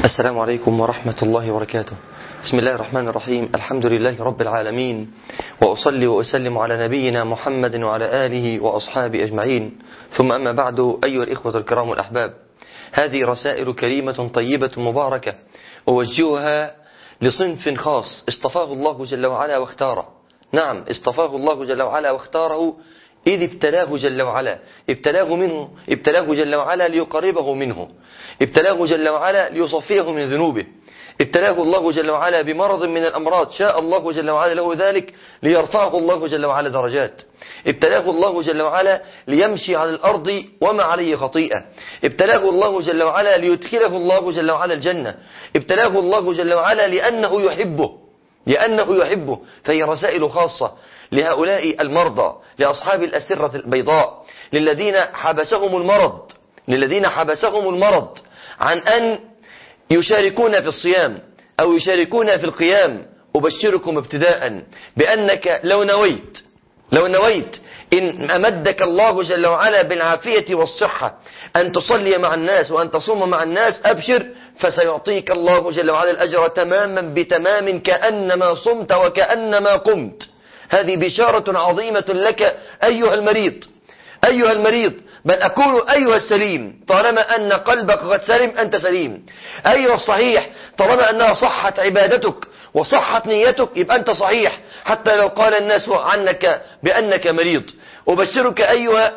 السلام عليكم ورحمة الله وبركاته بسم الله الرحمن الرحيم الحمد لله رب العالمين وأصلي وأسلم على نبينا محمد وعلى آله وأصحابه أجمعين ثم أما بعد أيها الإخوة الكرام الأحباب هذه رسائل كريمة طيبة مباركة أوجهها لصنف خاص اصطفاه الله جل وعلا واختاره نعم اصطفاه الله جل وعلا واختاره إذ ابتلاه جل وعلا ابتلاه منه ابتلاه جل وعلا ليقربه منه ابتلاه جل وعلا ليصفيه من ذنوبه ابتلاه الله جل وعلا بمرض من الأمراض شاء الله جل وعلا له ذلك ليرفعه الله جل وعلا درجات ابتلاه الله جل وعلا ليمشي على الأرض وما عليه خطيئة ابتلاه الله جل وعلا ليدخله الله جل وعلا الجنة ابتلاه الله جل وعلا لأنه يحبه لأنه يحبه فهي رسائل خاصة لهؤلاء المرضى لأصحاب الأسرة البيضاء للذين حبسهم المرض للذين حبسهم المرض عن أن يشاركون في الصيام أو يشاركون في القيام أبشركم ابتداء بأنك لو نويت لو نويت إن أمدك الله جل وعلا بالعافية والصحة أن تصلي مع الناس وأن تصوم مع الناس أبشر فسيعطيك الله جل وعلا الأجر تماما بتمام كأنما صمت وكأنما قمت هذه بشارة عظيمة لك أيها المريض أيها المريض بل أقول أيها السليم طالما أن قلبك قد سلم أنت سليم أيها الصحيح طالما أنها صحت عبادتك وصحت نيتك يبقى أنت صحيح حتى لو قال الناس عنك بأنك مريض أبشرك أيها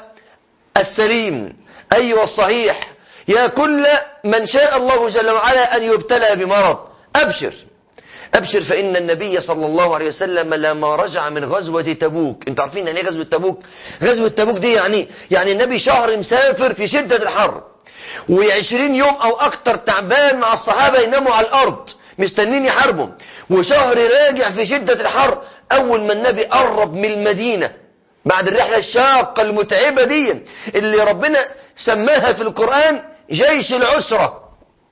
السليم أيها الصحيح يا كل من شاء الله جل وعلا أن يبتلى بمرض أبشر أبشر فإن النبي صلى الله عليه وسلم لما رجع من غزوة تبوك انتوا عارفين يعني ايه غزوة تبوك غزوة تبوك دي يعني يعني النبي شهر مسافر في شدة الحر وعشرين يوم أو أكتر تعبان مع الصحابة يناموا على الأرض مستنين يحاربوا وشهر راجع في شدة الحر أول ما النبي قرب من المدينة بعد الرحلة الشاقة المتعبة دي اللي ربنا سماها في القرآن جيش العسرة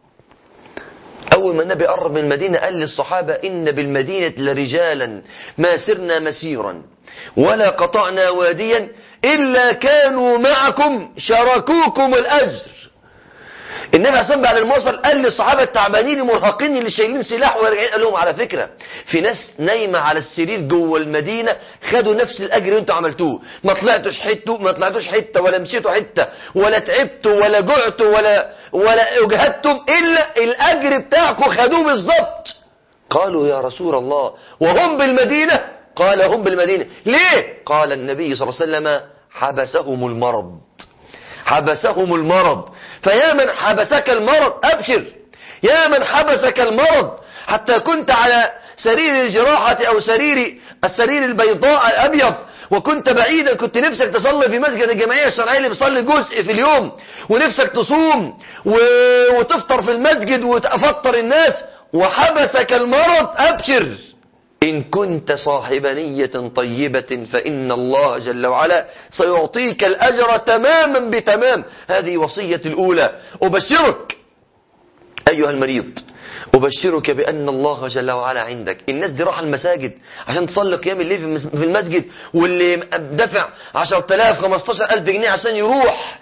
أول ما النبي قرب من المدينة قال للصحابة إن بالمدينة لرجالا ما سرنا مسيرا ولا قطعنا واديا إلا كانوا معكم شاركوكم الأجر النبي عليه الصلاة بعد الموصل قال للصحابة التعبانين المرهقين اللي شايلين سلاح وراجعين قال لهم على فكرة في ناس نايمة على السرير جوه المدينة خدوا نفس الأجر اللي انتوا عملتوه ما طلعتوش حتة ما طلعتوش حتة ولا مشيتوا حتة ولا تعبتوا ولا جعتوا ولا ولا اجهدتم إلا الأجر بتاعكم خدوه بالظبط قالوا يا رسول الله وهم بالمدينة قال هم بالمدينة ليه قال النبي صلى الله عليه وسلم حبسهم المرض حبسهم المرض فيا من حبسك المرض أبشر يا من حبسك المرض حتى كنت على سرير الجراحة أو سرير السرير البيضاء الأبيض وكنت بعيدا كنت نفسك تصلي في مسجد الجمعية الشرعية اللي بيصلي جزء في اليوم ونفسك تصوم و... وتفطر في المسجد وتفطر الناس وحبسك المرض أبشر إن كنت صاحب نية طيبة فإن الله جل وعلا سيعطيك الأجر تماما بتمام هذه وصية الأولى أبشرك أيها المريض أبشرك بأن الله جل وعلا عندك الناس دي راح المساجد عشان تصلي قيام الليل في المسجد واللي دفع 10000 15000 جنيه عشان يروح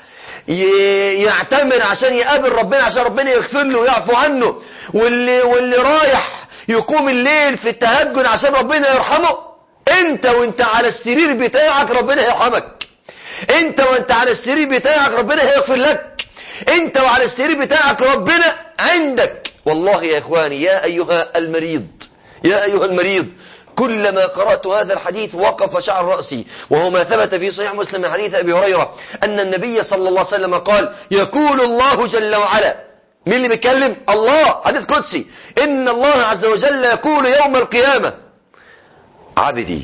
يعتمر عشان يقابل ربنا عشان ربنا يغفر له ويعفو عنه واللي واللي رايح يقوم الليل في التهجد عشان ربنا يرحمه انت وانت على السرير بتاعك ربنا هيرحمك انت وانت على السرير بتاعك ربنا هيغفر لك انت وعلى السرير بتاعك ربنا عندك والله يا اخواني يا ايها المريض يا ايها المريض كلما قرأت هذا الحديث وقف شعر رأسي وهو ما ثبت في صحيح مسلم من حديث أبي هريرة أن النبي صلى الله عليه وسلم قال يقول الله جل وعلا مين اللي بيتكلم الله حديث قدسي إن الله عز وجل يقول يوم القيامة عبدي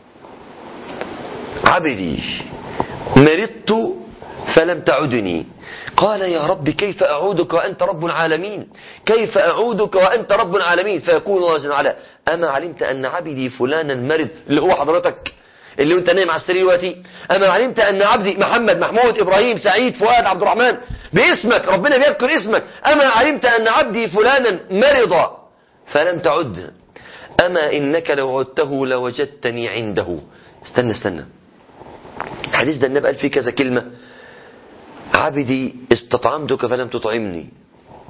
عبدي مرضت فلم تعدني قال يا رب كيف أعودك وأنت رب العالمين كيف أعودك وأنت رب العالمين فيقول الله جل وعلا أما علمت أن عبدي فلانا مرض اللي هو حضرتك اللي انت نايم على السرير دلوقتي أما علمت أن عبدي محمد محمود إبراهيم سعيد فؤاد عبد الرحمن باسمك ربنا بيذكر اسمك أما علمت أن عبدي فلانا مرض فلم تعد أما إنك لو عدته لوجدتني عنده استنى استنى الحديث ده النبي قال فيه كذا كلمة عبدي استطعمتك فلم تطعمني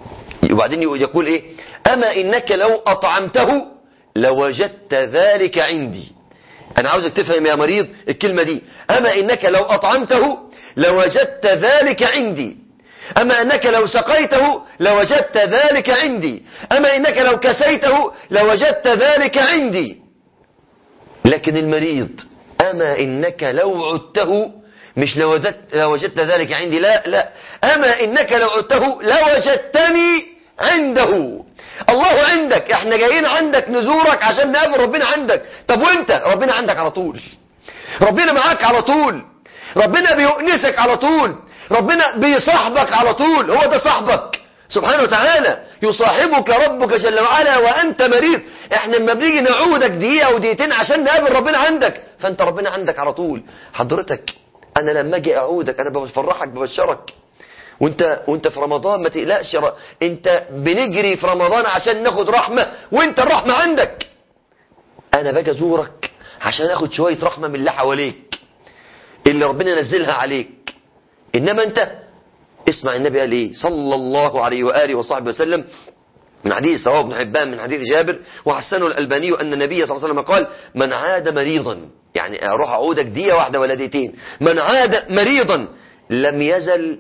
وبعدين يقول ايه اما انك لو اطعمته لوجدت ذلك عندي انا عاوزك تفهم يا مريض الكلمة دي اما انك لو اطعمته لوجدت ذلك عندي أما أنك لو سقيته لوجدت ذلك عندي أما إنك لو كسيته لوجدت ذلك عندي لكن المريض أما إنك لو عدته مش لوجدت, لوجدت ذلك عندي لا لا أما إنك لو عدته لوجدتني عنده الله عندك احنا جايين عندك نزورك عشان نقابل ربنا عندك طب وانت ربنا عندك على طول ربنا معاك على طول ربنا بيؤنسك على طول ربنا بيصاحبك على طول هو ده صاحبك سبحانه وتعالى يصاحبك ربك جل وعلا وأنت مريض احنا لما بنيجي نعودك دقيقة او دقيقتين عشان نقابل ربنا عندك فانت ربنا عندك على طول حضرتك انا لما اجي اعودك انا بفرحك ببشرك وانت وانت في رمضان ما تقلقش ر- انت بنجري في رمضان عشان ناخد رحمة وانت الرحمة عندك انا باجي ازورك عشان اخد شوية رحمة من اللي حواليك اللي ربنا نزلها عليك انما انت اسمع النبي قال ايه صلى الله عليه وآله وصحبه وسلم من حديث رواه ابن حبان من حديث جابر وحسنه الألباني أن النبي صلى الله عليه وسلم قال من عاد مريضا يعني أروح أعودك دية واحدة ولا ديتين من عاد مريضا لم يزل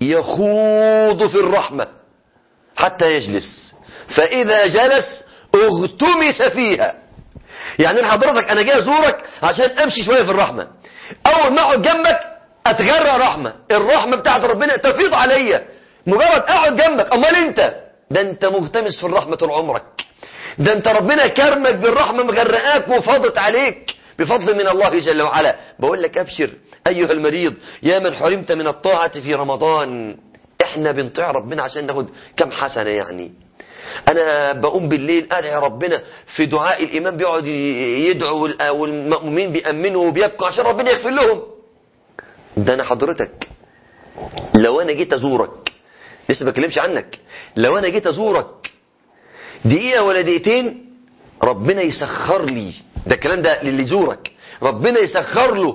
يخوض في الرحمة حتى يجلس فإذا جلس اغتمس فيها يعني أنا حضرتك أنا جاي أزورك عشان أمشي شوية في الرحمة أول ما أقعد جنبك أتغرى رحمة الرحمة بتاعت ربنا تفيض عليا مجرد أقعد جنبك أمال أنت ده أنت مغتمس في الرحمة طول عمرك ده أنت ربنا كرمك بالرحمة مغرقاك وفاضت عليك بفضل من الله جل وعلا بقول لك أبشر أيها المريض يا من حرمت من الطاعة في رمضان احنا بنطيع ربنا عشان ناخد كم حسنة يعني انا بقوم بالليل ادعي ربنا في دعاء الامام بيقعد يدعو والمؤمنين بيأمنوا وبيبكوا عشان ربنا يغفر لهم ده انا حضرتك لو انا جيت ازورك لسه ما بكلمش عنك لو انا جيت ازورك دقيقة ولا دقيقتين ربنا يسخر لي ده الكلام ده للي يزورك ربنا يسخر له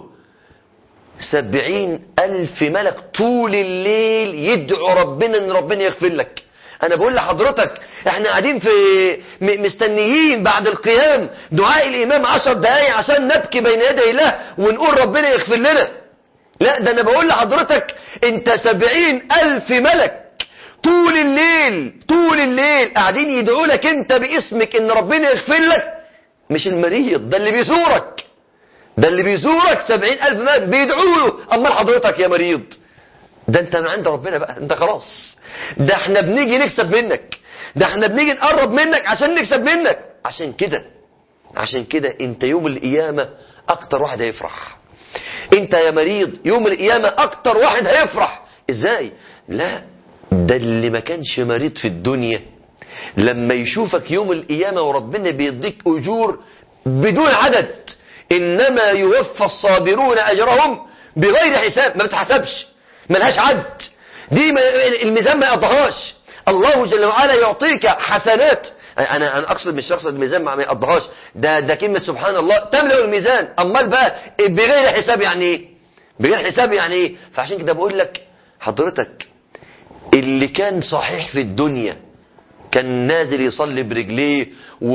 سبعين ألف ملك طول الليل يدعو ربنا ان ربنا يغفر لك انا بقول لحضرتك احنا قاعدين في م- مستنيين بعد القيام دعاء الامام عشر دقايق عشان نبكي بين يدي الله ونقول ربنا يغفر لنا لا ده انا بقول لحضرتك انت سبعين الف ملك طول الليل طول الليل قاعدين يدعوا لك انت باسمك ان ربنا يغفر لك مش المريض ده اللي بيزورك ده اللي بيزورك سبعين ألف ملك بيدعوا له أمال حضرتك يا مريض ده انت من عند ربنا بقى انت خلاص ده احنا بنيجي نكسب منك ده احنا بنيجي نقرب منك عشان نكسب منك عشان كده عشان كده انت يوم القيامة اكتر واحد هيفرح انت يا مريض يوم القيامة اكتر واحد هيفرح ازاي لا ده اللي ما كانش مريض في الدنيا لما يشوفك يوم القيامة وربنا بيديك اجور بدون عدد انما يوفى الصابرون اجرهم بغير حساب ما بتحسبش ملهاش عد دي ما الميزان ما يقضيهاش الله جل وعلا يعطيك حسنات انا انا اقصد مش اقصد الميزان ما يقضيهاش ده ده كلمه سبحان الله تملا الميزان امال بقى بغير حساب يعني ايه بغير حساب يعني ايه فعشان كده بقول لك حضرتك اللي كان صحيح في الدنيا كان نازل يصلي برجليه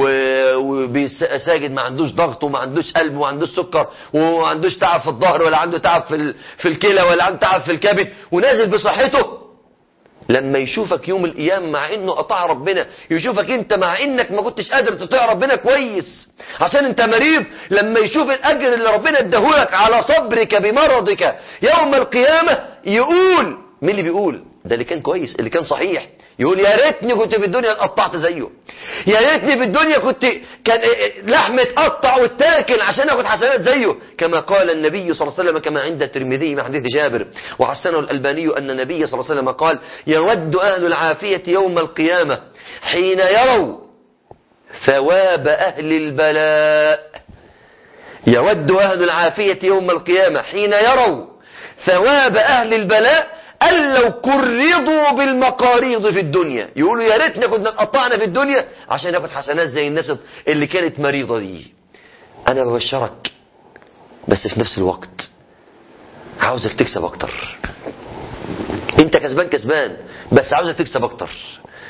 وساجد ما عندوش ضغط وما عندوش قلب وما عندوش سكر وما عندوش تعب في الظهر ولا عنده تعب في ال- في الكلى ولا عنده تعب في الكبد ونازل بصحته لما يشوفك يوم القيامة مع انه قطع ربنا يشوفك انت مع انك ما كنتش قادر تطيع ربنا كويس عشان انت مريض لما يشوف الاجر اللي ربنا اداهولك على صبرك بمرضك يوم القيامة يقول مين اللي بيقول ده اللي كان كويس اللي كان صحيح يقول يا ريتني كنت في الدنيا اتقطعت زيه يا ريتني في الدنيا كنت كان لحم اتقطع واتاكل عشان اخد حسنات زيه كما قال النبي صلى الله عليه وسلم كما عند الترمذي من حديث جابر وحسنه الالباني ان النبي صلى الله عليه وسلم قال يود اهل العافيه يوم القيامه حين يروا ثواب اهل البلاء يود أهل العافية يوم القيامة حين يروا ثواب أهل البلاء أن لو كرضوا بالمقاريض في الدنيا يقولوا يا ريتنا كنا اتقطعنا في الدنيا عشان ناخد حسنات زي الناس اللي كانت مريضة دي أنا ببشرك بس في نفس الوقت عاوزك تكسب أكتر أنت كسبان كسبان بس عاوزك تكسب أكتر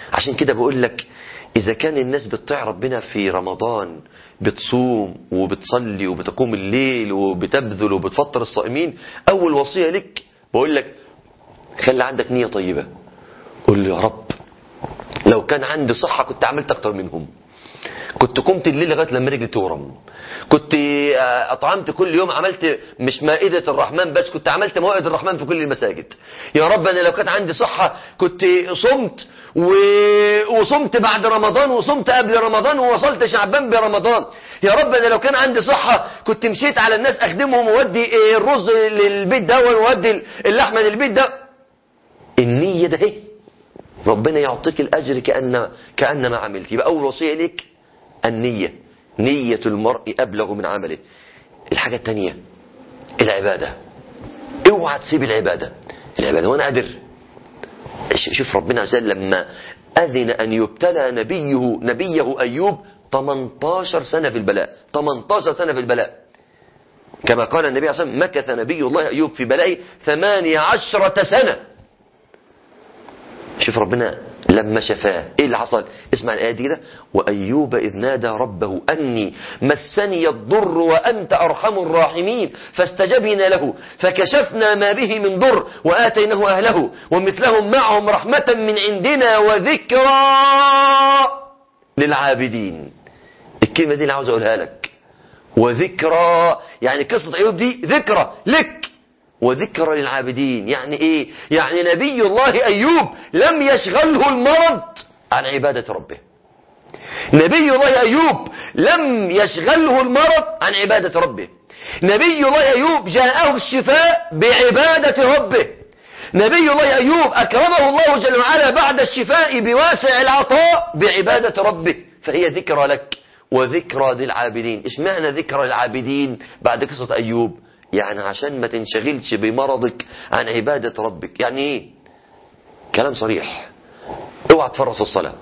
عشان كده بقول لك إذا كان الناس بتطيع ربنا في رمضان بتصوم وبتصلي وبتقوم الليل وبتبذل وبتفطر الصائمين أول وصية لك بقول لك خلي عندك نية طيبة قول له يا رب لو كان عندي صحة كنت عملت أكتر منهم كنت قمت الليل لغايه لما رجلي تورم كنت آه، اطعمت كل يوم عملت مش مائده الرحمن بس كنت عملت موائد الرحمن في كل المساجد يا رب انا لو كان عندي صحه كنت صمت و... وصمت بعد رمضان وصمت قبل رمضان ووصلت شعبان برمضان يا رب انا لو كان عندي صحه كنت مشيت على الناس اخدمهم وودي آه، الرز للبيت ده وودي اللحمه للبيت ده النيه ده ايه ربنا يعطيك الاجر كان كانما عملت يبقى اول وصيه ليك النية نية المرء أبلغ من عمله الحاجة الثانية العبادة اوعى تسيب العبادة العبادة وانا قادر شوف ربنا عز وجل لما أذن أن يبتلى نبيه نبيه أيوب 18 سنة في البلاء 18 سنة في البلاء كما قال النبي عليه الصلاة والسلام مكث نبي الله أيوب في بلائه ثمانية عشرة سنة شوف ربنا لما شفاه ايه اللي حصل اسمع الايه دي كده وايوب اذ نادى ربه اني مسني الضر وانت ارحم الراحمين فاستجبنا له فكشفنا ما به من ضر واتيناه اهله ومثلهم معهم رحمه من عندنا وذكرى للعابدين الكلمه دي اللي عاوز اقولها لك وذكرى يعني قصه ايوب دي ذكرى لك وذكرى للعابدين يعني ايه يعني نبي الله ايوب لم يشغله المرض عن عبادة ربه نبي الله ايوب لم يشغله المرض عن عبادة ربه نبي الله ايوب جاءه الشفاء بعبادة ربه نبي الله ايوب اكرمه الله جل وعلا بعد الشفاء بواسع العطاء بعبادة ربه فهي ذكرى لك وذكرى للعابدين ايش معنى ذكرى للعابدين بعد قصة ايوب يعني عشان ما تنشغلش بمرضك عن عبادة ربك يعني ايه كلام صريح اوعى تفرط في الصلاة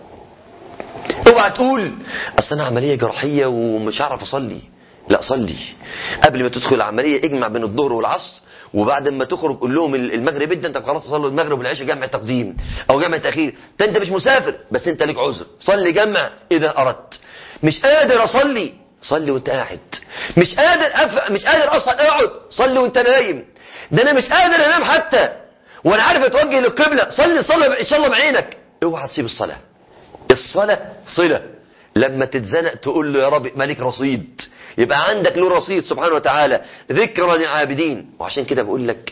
اوعى تقول اصل انا عملية جراحية ومش هعرف اصلي لا صلي قبل ما تدخل العملية اجمع بين الظهر والعصر وبعد ما تخرج قول لهم المغرب انت انت خلاص تصلي المغرب والعشاء جمع تقديم او جمع تاخير ده انت مش مسافر بس انت ليك عذر صلي جمع اذا اردت مش قادر اصلي صلي وانت قاعد مش قادر أف... مش قادر اصلا اقعد صلي وانت نايم ده انا مش قادر انام حتى وانا عارف اتوجه للقبله صلي صلي ان شاء الله بعينك اوعى تسيب الصلاه الصلاه صله لما تتزنق تقول له يا رب مالك رصيد يبقى عندك له رصيد سبحانه وتعالى ذكرى للعابدين وعشان كده بقول لك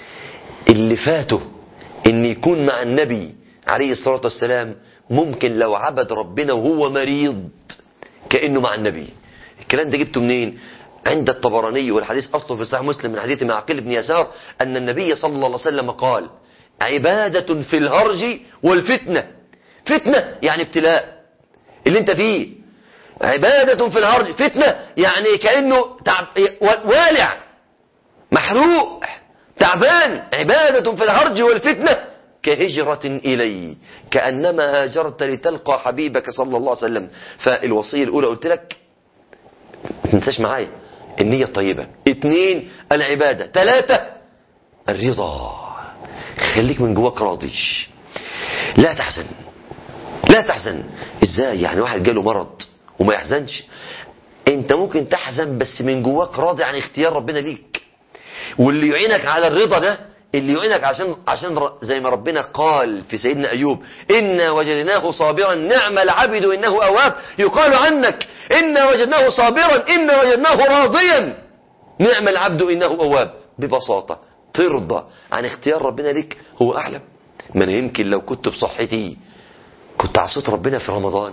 اللي فاته ان يكون مع النبي عليه الصلاه والسلام ممكن لو عبد ربنا وهو مريض كانه مع النبي الكلام ده جبته منين عند الطبراني والحديث أصله في صحيح مسلم من حديث معقل بن يسار أن النبي صلى الله عليه وسلم قال عبادة في الهرج والفتنة فتنة يعني ابتلاء اللي انت فيه عبادة في الهرج فتنة يعني كأنه تعب والع محروق تعبان عبادة في الهرج والفتنة كهجرة إلي كأنما هاجرت لتلقى حبيبك صلى الله عليه وسلم فالوصية الأولى قلت لك ما تنساش معايا النية الطيبة اثنين العبادة ثلاثة الرضا خليك من جواك راضي لا تحزن لا تحزن ازاي يعني واحد جاله مرض وما يحزنش انت ممكن تحزن بس من جواك راضي عن اختيار ربنا ليك واللي يعينك على الرضا ده اللي يعينك عشان عشان زي ما ربنا قال في سيدنا ايوب انا وجدناه صابرا نعم العبد انه اواب يقال عنك انا وجدناه صابرا انا وجدناه راضيا نعم العبد انه اواب ببساطه ترضى عن اختيار ربنا لك هو اعلم من يمكن لو كنت بصحتي كنت عصيت ربنا في رمضان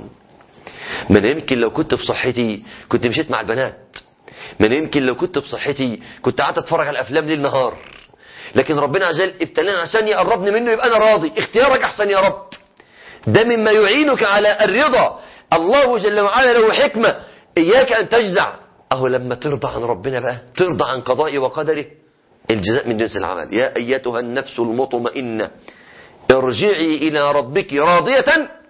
من يمكن لو كنت بصحتي كنت مشيت مع البنات من يمكن لو كنت بصحتي كنت قعدت اتفرج على الافلام ليل نهار لكن ربنا عز وجل ابتلاني عشان يقربني منه يبقى انا راضي اختيارك احسن يا رب ده مما يعينك على الرضا الله جل وعلا له حكمة اياك ان تجزع اهو لما ترضى عن ربنا بقى ترضى عن قضائه وقدره الجزاء من جنس العمل يا ايتها النفس المطمئنة ارجعي الى ربك راضية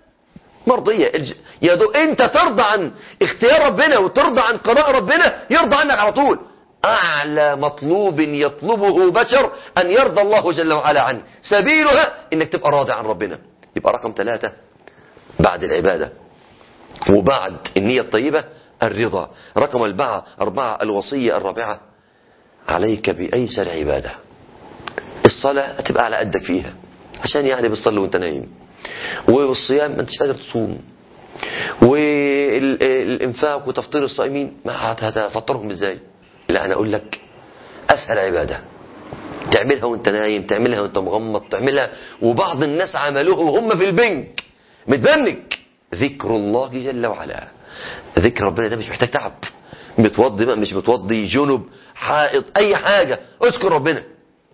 مرضية يا دو انت ترضى عن اختيار ربنا وترضى عن قضاء ربنا يرضى عنك على طول أعلى مطلوب يطلبه بشر أن يرضى الله جل وعلا عنه سبيلها إنك تبقى راضي عن ربنا يبقى رقم ثلاثة بعد العبادة وبعد النية الطيبة الرضا رقم أربعة أربعة الوصية الرابعة عليك بأيسر عبادة الصلاة هتبقى على قدك فيها عشان يعني بتصلي وانت نايم والصيام ما انتش قادر تصوم والانفاق وتفطير الصائمين ما هتفطرهم ازاي لا انا اقول لك اسهل عباده تعملها وانت نايم تعملها وانت مغمض تعملها وبعض الناس عملوها وهم في البنك متبنك ذكر الله جل وعلا ذكر ربنا ده مش محتاج تعب متوضي بقى مش متوضي جنب حائط اي حاجه اذكر ربنا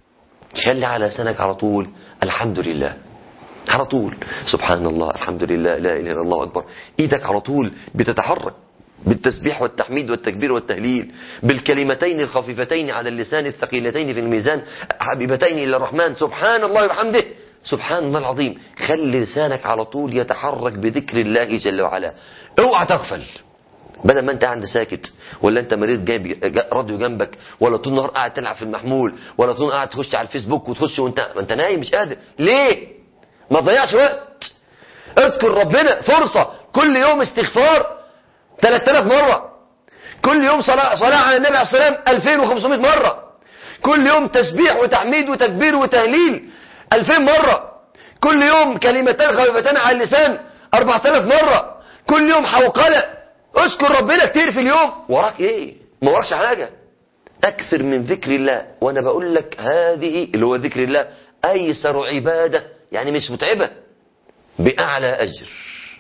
خلي على لسانك على طول الحمد لله على طول سبحان الله الحمد لله لا اله الا الله اكبر ايدك على طول بتتحرك بالتسبيح والتحميد والتكبير والتهليل بالكلمتين الخفيفتين على اللسان الثقيلتين في الميزان حبيبتين الى الرحمن سبحان الله وبحمده سبحان الله العظيم خلي لسانك على طول يتحرك بذكر الله جل وعلا اوعى تغفل بدل ما انت قاعد ساكت ولا انت مريض جايب راديو جنبك ولا طول النهار قاعد تلعب في المحمول ولا طول قاعد تخش على الفيسبوك وتخش وانت ما انت نايم مش قادر ليه ما تضيعش وقت اذكر ربنا فرصة كل يوم استغفار 3000 مرة كل يوم صلاة, صلاة على النبي عليه الصلاة والسلام 2500 مرة كل يوم تسبيح وتحميد وتكبير وتهليل 2000 مرة كل يوم كلمتان خفيفتان على اللسان 4000 مرة كل يوم حوقلة اذكر ربنا كتير في اليوم وراك ايه ما وراكش حاجة اكثر من ذكر الله وانا بقول لك هذه اللي هو ذكر الله ايسر عبادة يعني مش متعبة باعلى اجر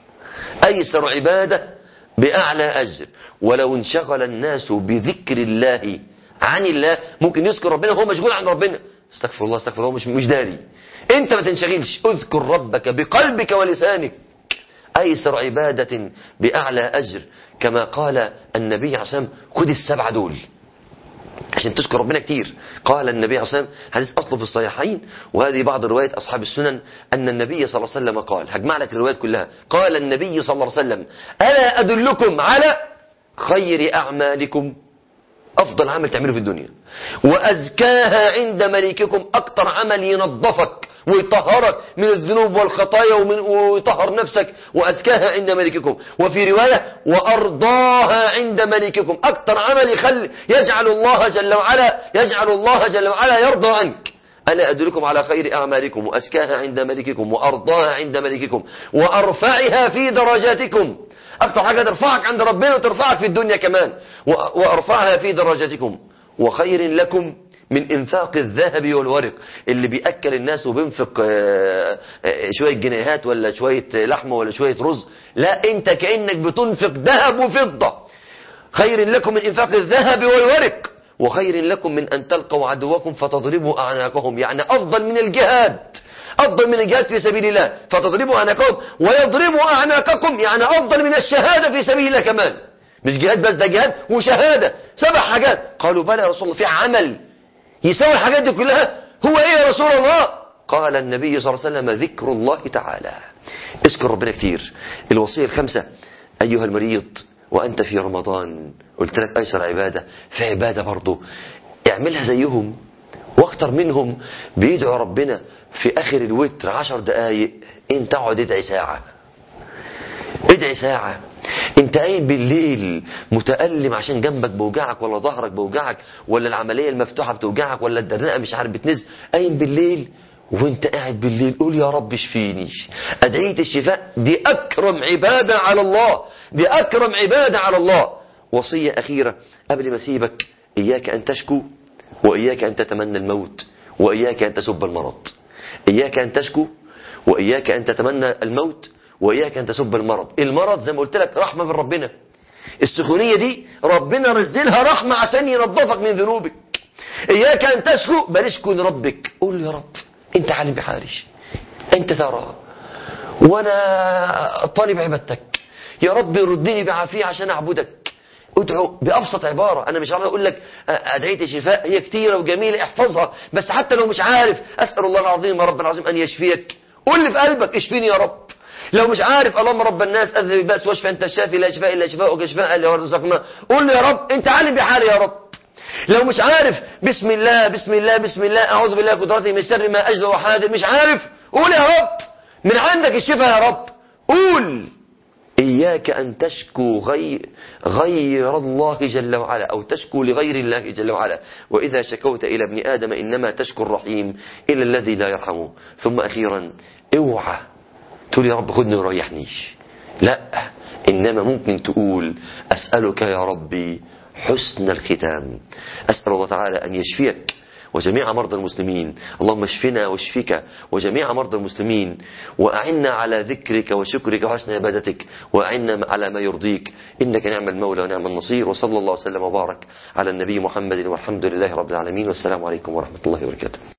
ايسر عبادة باعلى اجر ولو انشغل الناس بذكر الله عن الله ممكن يذكر ربنا وهو مشغول عن ربنا استغفر الله استغفر الله مش مش داري انت ما تنشغلش اذكر ربك بقلبك ولسانك ايسر عبادة باعلى اجر كما قال النبي عليه الصلاة والسلام خد السبعة دول عشان تذكر ربنا كتير قال النبي عليه الصلاة والسلام حديث أصله في الصحيحين وهذه بعض رواية أصحاب السنن أن النبي صلى الله عليه وسلم قال هجمع لك الروايات كلها قال النبي صلى الله عليه وسلم ألا أدلكم على خير أعمالكم أفضل عمل تعمله في الدنيا وأزكاها عند ملككم أكتر عمل ينظفك ويطهرك من الذنوب والخطايا ومن ويطهر نفسك وأزكاها عند ملككم وفي رواية وأرضاها عند ملككم أكتر عمل يخلي يجعل الله جل وعلا يجعل الله جل وعلا يرضى عنك ألا أدلكم على خير أعمالكم وأزكاها عند ملككم وأرضاها عند ملككم وأرفعها في درجاتكم أكتر حاجة ترفعك عند ربنا وترفعك في الدنيا كمان وأرفعها في درجاتكم وخير لكم من انفاق الذهب والورق اللي بيأكل الناس وبينفق شوية جنيهات ولا شوية لحمة ولا شوية رز لا انت كأنك بتنفق ذهب وفضة خير لكم من انفاق الذهب والورق وخير لكم من أن تلقوا عدوكم فتضربوا أعناقهم يعني أفضل من الجهاد أفضل من الجهاد في سبيل الله فتضربوا أعناقهم ويضربوا أعناقكم يعني أفضل من الشهادة في سبيل الله كمان مش جهاد بس ده جهاد وشهادة سبع حاجات قالوا بلى يا رسول الله في عمل يساوي الحاجات دي كلها هو ايه يا رسول الله قال النبي صلى الله عليه وسلم ذكر الله تعالى اذكر ربنا كتير الوصية الخمسة أيها المريض وأنت في رمضان قلت لك أيسر عبادة في عبادة برضه اعملها زيهم واكتر منهم بيدعوا ربنا في آخر الوتر عشر دقايق انت اقعد ادعي ساعة ادعي ساعة انت قايم بالليل متألم عشان جنبك بوجعك ولا ظهرك بوجعك ولا العملية المفتوحة بتوجعك ولا الدرنقة مش عارف بتنز قايم بالليل وانت قاعد بالليل قول يا رب اشفيني أدعية الشفاء دي أكرم عبادة على الله دي أكرم عبادة على الله وصية أخيرة قبل ما أسيبك إياك أن تشكو وإياك أن تتمنى الموت وإياك أن تسب المرض إياك أن تشكو وإياك أن تتمنى الموت وإياك أن تسب المرض المرض زي ما قلت لك رحمة من ربنا السخونية دي ربنا رزلها رحمة عشان ينظفك من ذنوبك إياك أن تشكو بل اشكو لربك قول يا رب أنت عالم بحالي أنت ترى وأنا طالب عبادتك يا رب ردني بعافية عشان أعبدك ادعو بأبسط عبارة أنا مش عارف أقول لك أدعية الشفاء هي كتيرة وجميلة احفظها بس حتى لو مش عارف أسأل الله العظيم رب العظيم أن يشفيك قول لي في قلبك اشفيني يا رب لو مش عارف اللهم رب الناس أذهب البأس واشفى أنت الشافي لا شفاء إلا شفاءك شفاء إلا ورزقك ما قول لي يا رب أنت عالم بحالي يا رب لو مش عارف بسم الله بسم الله بسم الله أعوذ بالله قدرتي من شر ما أجد وحاذر مش عارف قول يا رب من عندك الشفاء يا رب قول إياك أن تشكو غير, غير الله جل وعلا أو تشكو لغير الله جل وعلا وإذا شكوت إلى ابن آدم إنما تشكو الرحيم إلى الذي لا يرحمه ثم أخيرا اوعى تقول يا رب خدني وريحنيش لا إنما ممكن تقول أسألك يا ربي حسن الختام أسأل الله تعالى أن يشفيك وجميع مرضى المسلمين اللهم اشفنا واشفك وجميع مرضى المسلمين وأعنا على ذكرك وشكرك وحسن عبادتك وأعنا على ما يرضيك إنك نعم المولى ونعم النصير وصلى الله وسلم وبارك على النبي محمد والحمد لله رب العالمين والسلام عليكم ورحمة الله وبركاته